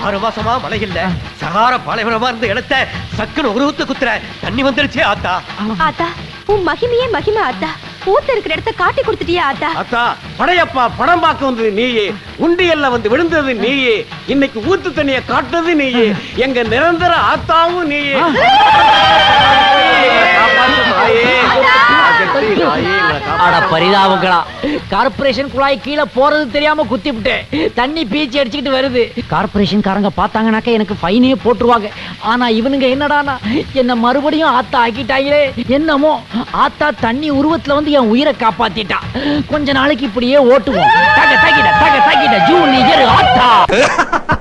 ஆறு மாசமா மழை இல்ல சகார பாலைவனமா இருந்த இடத்த சக்குன்னு உருவத்து குத்துற தண்ணி வந்துருச்சே ஆத்தா ஆத்தா உன் மகிமையே மகிமை ஆத்தா ஊத்த இருக்கிற இடத்த காட்டி கொடுத்துட்டியா ஆத்தா அத்தா படையப்பா படம் பார்க்க வந்தது நீயே உண்டியல்ல வந்து விழுந்தது நீயே இன்னைக்கு ஊத்து தண்ணிய காட்டுறது நீயே எங்க நிரந்தர ஆத்தாவும் நீயே காப்பாத்து தாயே. ராஜெட்டி தாயே, எங்களை அட காப்பாத்து. பரிதாபங்களா கார்ப்பரேஷன் குழாய் கீழே போறது தெரியாம குத்தி விட்டேன் தண்ணி பீச்சி அடிச்சுக்கிட்டு வருது கார்ப்பரேஷன் காரங்க பார்த்தாங்கனாக்க எனக்கு ஃபைனே போட்டுருவாங்க ஆனா இவனுங்க என்னடானா என்ன மறுபடியும் ஆத்தா ஆக்கிட்டாங்களே என்னமோ ஆத்தா தண்ணி உருவத்துல வந்து என் உயிரை காப்பாத்திட்டா கொஞ்ச நாளைக்கு இப்படியே ஓட்டுவோம் தக தகிட தக தகிட ஜூனியர் ஆத்தா